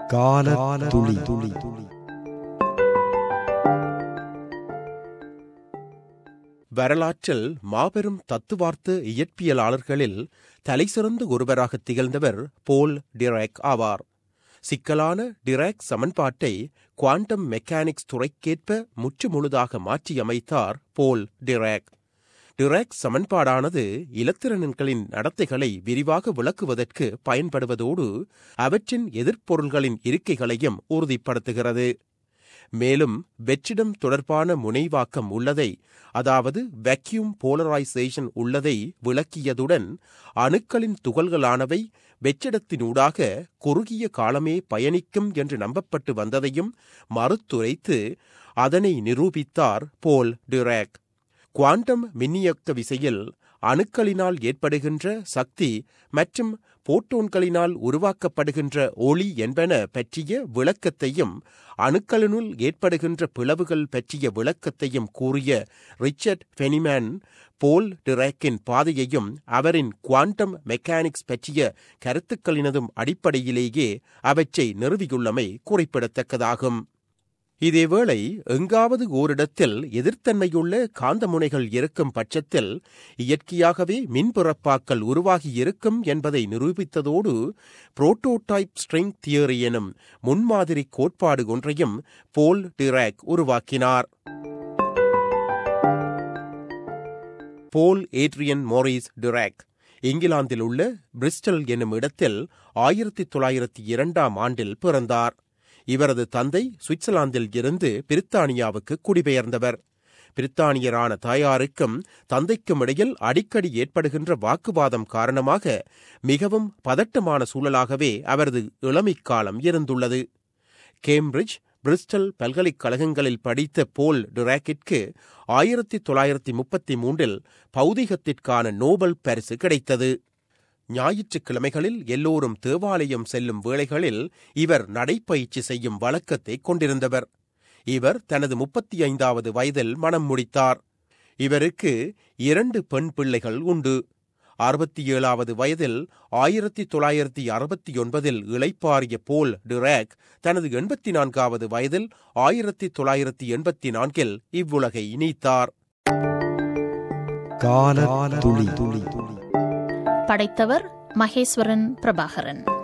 கால துளி துளி வரலாற்றில் மாபெரும் தத்துவார்த்த இயற்பியலாளர்களில் தலைசிறந்த ஒருவராக திகழ்ந்தவர் போல் டிராக் ஆவார் சிக்கலான டிராக் சமன்பாட்டை குவாண்டம் மெக்கானிக்ஸ் துறைக்கேற்ப முற்றுமுழுதாக மாற்றியமைத்தார் போல் டிராக் டிராக் சமன்பாடானது இலத்திரன்களின் நடத்தைகளை விரிவாக விளக்குவதற்கு பயன்படுவதோடு அவற்றின் எதிர்ப்பொருள்களின் இருக்கைகளையும் உறுதிப்படுத்துகிறது மேலும் வெற்றிடம் தொடர்பான முனைவாக்கம் உள்ளதை அதாவது வேக்யூம் போலரைசேஷன் உள்ளதை விளக்கியதுடன் அணுக்களின் துகள்களானவை வெற்றிடத்தினூடாக குறுகிய காலமே பயணிக்கும் என்று நம்பப்பட்டு வந்ததையும் மறுத்துரைத்து அதனை நிரூபித்தார் போல் டிராக் குவாண்டம் மின்னியக்க விசையில் அணுக்களினால் ஏற்படுகின்ற சக்தி மற்றும் போட்டோன்களினால் உருவாக்கப்படுகின்ற ஒளி என்பன பற்றிய விளக்கத்தையும் அணுக்களினுள் ஏற்படுகின்ற பிளவுகள் பற்றிய விளக்கத்தையும் கூறிய ரிச்சர்ட் ஃபெனிமேன் போல் டிராக்கின் பாதையையும் அவரின் குவாண்டம் மெக்கானிக்ஸ் பற்றிய கருத்துக்களினதும் அடிப்படையிலேயே அவற்றை நிறுவியுள்ளமை குறிப்பிடத்தக்கதாகும் இதேவேளை எங்காவது ஓரிடத்தில் எதிர்த்தன்மையுள்ள காந்தமுனைகள் இருக்கும் பட்சத்தில் இயற்கையாகவே மின்பிறப்பாக்கல் உருவாகி இருக்கும் என்பதை நிரூபித்ததோடு புரோட்டோடைப் ஸ்ட்ரிங் தியரி எனும் முன்மாதிரி கோட்பாடு ஒன்றையும் போல் டிராக் உருவாக்கினார் போல் ஏட்ரியன் மோரிஸ் டிராக் இங்கிலாந்தில் உள்ள பிரிஸ்டல் என்னும் இடத்தில் ஆயிரத்தி தொள்ளாயிரத்தி இரண்டாம் ஆண்டில் பிறந்தார் இவரது தந்தை சுவிட்சர்லாந்தில் இருந்து பிரித்தானியாவுக்கு குடிபெயர்ந்தவர் பிரித்தானியரான தாயாருக்கும் தந்தைக்கும் இடையில் அடிக்கடி ஏற்படுகின்ற வாக்குவாதம் காரணமாக மிகவும் பதட்டமான சூழலாகவே அவரது இளமைக்காலம் இருந்துள்ளது கேம்பிரிட்ஜ் பிரிஸ்டல் பல்கலைக்கழகங்களில் படித்த போல் டுராக்கிற்கு ஆயிரத்தி தொள்ளாயிரத்தி முப்பத்தி மூன்றில் பௌதிகத்திற்கான நோபல் பரிசு கிடைத்தது ஞாயிற்றுக்கிழமைகளில் எல்லோரும் தேவாலயம் செல்லும் வேளைகளில் இவர் நடைப்பயிற்சி செய்யும் வழக்கத்தை கொண்டிருந்தவர் இவர் தனது முப்பத்தி ஐந்தாவது வயதில் மனம் முடித்தார் இவருக்கு இரண்டு பெண் பிள்ளைகள் உண்டு அறுபத்தி ஏழாவது வயதில் ஆயிரத்தி தொள்ளாயிரத்தி அறுபத்தி ஒன்பதில் இளைப்பாறிய போல் டிராக் தனது எண்பத்தி நான்காவது வயதில் ஆயிரத்தி தொள்ளாயிரத்தி எண்பத்தி நான்கில் இவ்வுலகை நீத்தார் கால துளி துளி படைத்தவர் மகேஸ்வரன் பிரபாகரன்